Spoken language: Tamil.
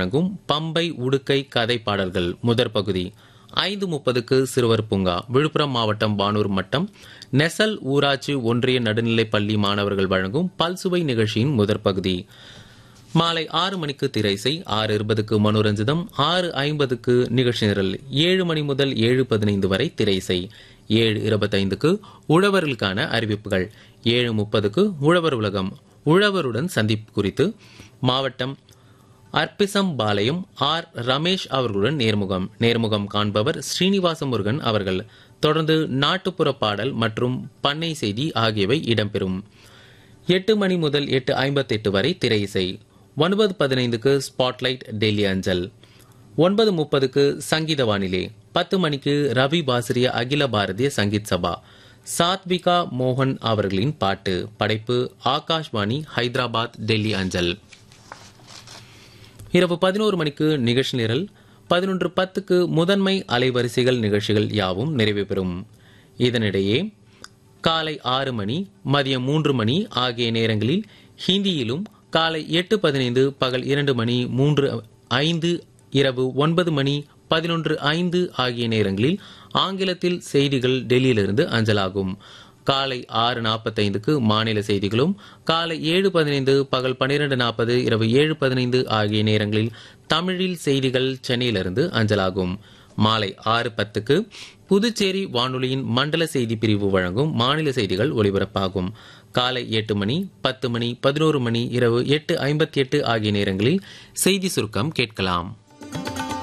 வழங்கும் பம்பை உடுக்கை கதை பாடல்கள் முதற் பகுதி ஐந்து முப்பதுக்கு சிறுவர் பூங்கா விழுப்புரம் மாவட்டம் வானூர் மட்டம் நெசல் ஊராட்சி ஒன்றிய நடுநிலைப் பள்ளி மாணவர்கள் வழங்கும் பல்சுவை நிகழ்ச்சியின் முதற் பகுதி மாலை ஆறு மணிக்கு திரைசை ஆறு இருபதுக்கு மனோரஞ்சிதம் ஆறு ஐம்பதுக்கு நிகழ்ச்சி நிரல் ஏழு மணி முதல் ஏழு பதினைந்து வரை திரைசை ஏழு இருபத்தைந்துக்கு உழவர்களுக்கான அறிவிப்புகள் ஏழு முப்பதுக்கு உழவர் உலகம் உழவருடன் சந்திப்பு குறித்து மாவட்டம் அர்ப்பிசம் பாளையம் ஆர் ரமேஷ் அவர்களுடன் நேர்முகம் நேர்முகம் காண்பவர் ஸ்ரீனிவாச முருகன் அவர்கள் தொடர்ந்து நாட்டுப்புற பாடல் மற்றும் பண்ணை செய்தி ஆகியவை இடம்பெறும் எட்டு மணி முதல் எட்டு ஐம்பத்தெட்டு வரை திரை இசை ஒன்பது பதினைந்துக்கு ஸ்பாட்லைட் டெல்லி அஞ்சல் ஒன்பது முப்பதுக்கு சங்கீத வானிலை பத்து மணிக்கு ரவி பாசிரிய அகில பாரதிய சங்கீத் சபா சாத்விகா மோகன் அவர்களின் பாட்டு படைப்பு ஆகாஷ்வாணி ஹைதராபாத் டெல்லி அஞ்சல் இரவு பதினோரு மணிக்கு நிகழ்ச்சி நிரல் பதினொன்று பத்துக்கு முதன்மை அலைவரிசைகள் நிகழ்ச்சிகள் யாவும் நிறைவு பெறும் இதனிடையே காலை ஆறு மணி மதியம் மூன்று மணி ஆகிய நேரங்களில் ஹிந்தியிலும் காலை எட்டு பதினைந்து பகல் இரண்டு மணி மூன்று ஐந்து இரவு ஒன்பது மணி பதினொன்று ஐந்து ஆகிய நேரங்களில் ஆங்கிலத்தில் செய்திகள் டெல்லியிலிருந்து அஞ்சலாகும் காலை ஆறு நாற்பத்தைந்துக்கு மாநில செய்திகளும் காலை ஏழு பதினைந்து பகல் பன்னிரண்டு நாற்பது இரவு ஏழு பதினைந்து ஆகிய நேரங்களில் தமிழில் செய்திகள் சென்னையிலிருந்து அஞ்சலாகும் மாலை ஆறு பத்துக்கு புதுச்சேரி வானொலியின் மண்டல செய்தி பிரிவு வழங்கும் மாநில செய்திகள் ஒலிபரப்பாகும் காலை எட்டு மணி பத்து மணி பதினோரு மணி இரவு எட்டு ஐம்பத்தி எட்டு ஆகிய நேரங்களில் செய்தி சுருக்கம் கேட்கலாம்